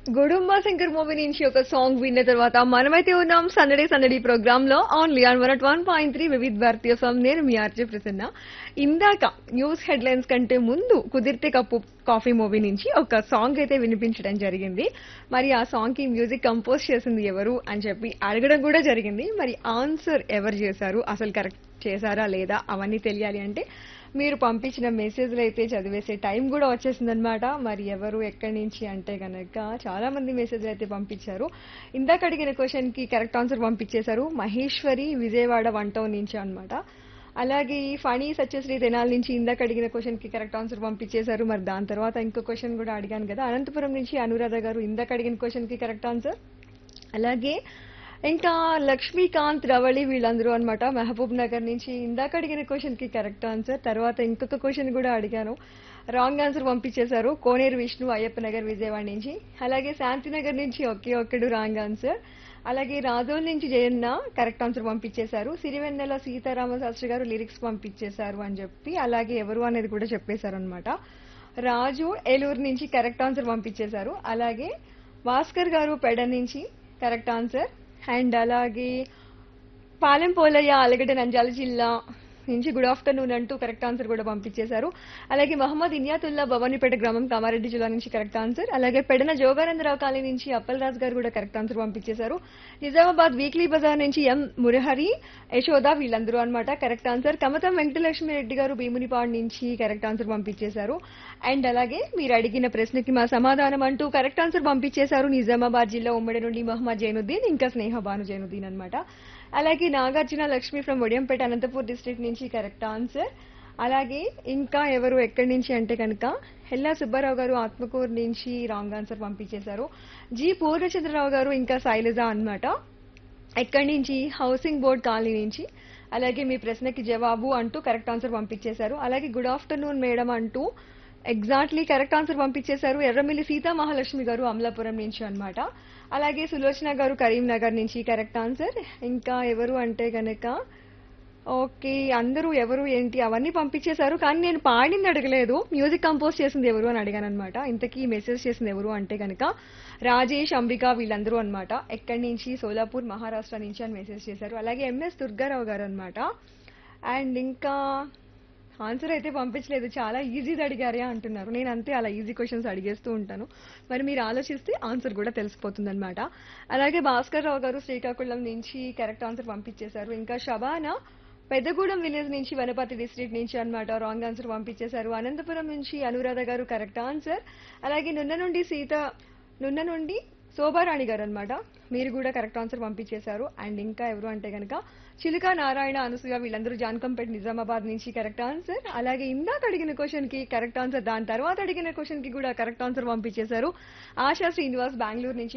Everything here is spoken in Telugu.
గుడుంబ శంకర్ మూవీ నుంచి ఒక సాంగ్ విన్న తర్వాత మనమైతే ఉన్నాం సందడి సందడి ప్రోగ్రామ్ లో only on one one point three Vividh Bharati song నేను మీ ఆర్జే ప్రసన్న ఇందాక న్యూస్ హెడ్లైన్స్ కంటే ముందు కుదిరితే కప్పు కాఫీ మూవీ నుంచి ఒక సాంగ్ అయితే వినిపించడం జరిగింది మరి ఆ సాంగ్ కి మ్యూజిక్ కంపోజ్ చేసింది ఎవరు అని చెప్పి అడగడం కూడా జరిగింది మరి ఆన్సర్ ఎవరు చేశారు అసలు కరెక్ట్ చేశారా లేదా అవన్నీ తెలియాలి అంటే మీరు పంపించిన మెసేజ్లు అయితే చదివేసే టైం కూడా వచ్చేసిందనమాట మరి ఎవరు ఎక్కడి నుంచి అంటే గనక చాలా మంది మెసేజ్లు అయితే పంపించారు ఇందాక అడిగిన క్వశ్చన్ కి కరెక్ట్ ఆన్సర్ పంపించేశారు మహేశ్వరి విజయవాడ వన్ టౌన్ నుంచి అన్నమాట అలాగే ఈ ఫణి సత్యశ్రీ తెనాల నుంచి ఇందాక అడిగిన క్వశ్చన్ కి కరెక్ట్ ఆన్సర్ పంపించేశారు మరి దాని తర్వాత ఇంకో క్వశ్చన్ కూడా అడిగాను కదా అనంతపురం నుంచి అనురాధ గారు ఇందాక అడిగిన క్వశ్చన్ కి కరెక్ట్ ఆన్సర్ అలాగే ఇంకా లక్ష్మీకాంత్ రవళి వీళ్ళందరూ అన్నమాట మహబూబ్ నగర్ నుంచి ఇందాక అడిగిన క్వశ్చన్ కి కరెక్ట్ ఆన్సర్ తర్వాత ఇంకొక క్వశ్చన్ కూడా అడిగాను రాంగ్ ఆన్సర్ పంపించేశారు కోనేరు విష్ణు అయ్యప్ప నగర్ విజయవాడ నుంచి అలాగే శాంతినగర్ నుంచి ఒకే ఒక్కడు రాంగ్ ఆన్సర్ అలాగే రాజోల్ నుంచి జయన్న కరెక్ట్ ఆన్సర్ పంపించేశారు సిరివెన్నెల సీతారామ శాస్త్రి గారు లిరిక్స్ పంపించేశారు అని చెప్పి అలాగే ఎవరు అనేది కూడా చెప్పేశారు అనమాట రాజు ఏలూరు నుంచి కరెక్ట్ ఆన్సర్ పంపించేశారు అలాగే భాస్కర్ గారు పెడ నుంచి కరెక్ట్ ఆన్సర్ అండ్ అలాగే పాలెం పోలయ్య అలగడ్డ నంద్యాల జిల్లా నుంచి గుడ్ ఆఫ్టర్నూన్ అంటూ కరెక్ట్ ఆన్సర్ కూడా పంపించేశారు అలాగే మహమ్మద్ ఇనియాతుల్లా భవానీపేట గ్రామం కామారెడ్డి జిల్లా నుంచి కరెక్ట్ ఆన్సర్ అలాగే పెడన జోగానందరావు కాలనీ నుంచి అప్పల్ రాజ్ గారు కూడా కరెక్ట్ ఆన్సర్ పంపించేశారు నిజామాబాద్ వీక్లీ బజార్ నుంచి ఎం మురహరి యశోద వీళ్ళందరూ అన్నమాట కరెక్ట్ ఆన్సర్ కమతం వెంకటలక్ష్మి రెడ్డి గారు భీమునిపాడు నుంచి కరెక్ట్ ఆన్సర్ పంపించేశారు అండ్ అలాగే మీరు అడిగిన ప్రశ్నకి మా సమాధానం అంటూ కరెక్ట్ ఆన్సర్ పంపించేశారు నిజామాబాద్ జిల్లా ఉమ్మడి నుండి మహమ్మద్ జైనుద్దీన్ ఇంకా స్నేహ భాను జైనుద్దీన్ అన్నమాట అలాగే నాగార్జున లక్ష్మి ఫ్రమ్ ఒడియంపేట అనంతపూర్ డిస్ట్రిక్ట్ నుంచి కరెక్ట్ ఆన్సర్ అలాగే ఇంకా ఎవరు ఎక్కడి నుంచి అంటే కనుక హెల్లా సుబ్బారావు గారు ఆత్మకూరు నుంచి రాంగ్ ఆన్సర్ పంపించేశారు జి పూర్ణచంద్రరావు గారు ఇంకా శైలజ అన్నమాట ఎక్కడి నుంచి హౌసింగ్ బోర్డ్ కాలనీ నుంచి అలాగే మీ ప్రశ్నకి జవాబు అంటూ కరెక్ట్ ఆన్సర్ పంపించేశారు అలాగే గుడ్ ఆఫ్టర్నూన్ మేడం అంటూ ఎగ్జాక్ట్లీ కరెక్ట్ ఆన్సర్ పంపించేశారు ఎర్రమిల్లి సీతా మహాలక్ష్మి గారు అమలాపురం నుంచి అన్నమాట అలాగే సులోచన గారు కరీంనగర్ నుంచి కరెక్ట్ ఆన్సర్ ఇంకా ఎవరు అంటే గనక ఓకే అందరూ ఎవరు ఏంటి అవన్నీ పంపించేశారు కానీ నేను పాడింది అడగలేదు మ్యూజిక్ కంపోజ్ చేసింది ఎవరు అని అడిగాను అనమాట ఇంతకీ మెసేజ్ చేసింది ఎవరు అంటే గనక రాజేష్ అంబిక వీళ్ళందరూ అన్నమాట ఎక్కడి నుంచి సోలాపూర్ మహారాష్ట్ర నుంచి అని మెసేజ్ చేశారు అలాగే ఎంఎస్ దుర్గారావు గారు అన్నమాట అండ్ ఇంకా ఆన్సర్ అయితే పంపించలేదు చాలా ఈజీది అడిగారే అంటున్నారు నేను అంతే అలా ఈజీ క్వశ్చన్స్ అడిగేస్తూ ఉంటాను మరి మీరు ఆలోచిస్తే ఆన్సర్ కూడా తెలిసిపోతుంది అనమాట అలాగే భాస్కర్ రావు గారు శ్రీకాకుళం నుంచి కరెక్ట్ ఆన్సర్ పంపించేశారు ఇంకా షబానా పెద్దగూడెం విలేజ్ నుంచి వనపతి డిస్ట్రిక్ట్ నుంచి అన్నమాట రాంగ్ ఆన్సర్ పంపించేశారు అనంతపురం నుంచి అనురాధ గారు కరెక్ట్ ఆన్సర్ అలాగే నున్న నుండి సీత నున్న నుండి శోభారాణి గారు అన్నమాట మీరు కూడా కరెక్ట్ ఆన్సర్ పంపించేశారు అండ్ ఇంకా ఎవరు అంటే కనుక చిలుక నారాయణ అనసూయ వీళ్ళందరూ జాన్కంపేట్ నిజామాబాద్ నుంచి కరెక్ట్ ఆన్సర్ అలాగే ఇందాక అడిగిన క్వశ్చన్ కి కరెక్ట్ ఆన్సర్ దాని తర్వాత అడిగిన క్వశ్చన్ కి కూడా కరెక్ట్ ఆన్సర్ పంపించేశారు ఆశా శ్రీనివాస్ బెంగళూరు నుంచి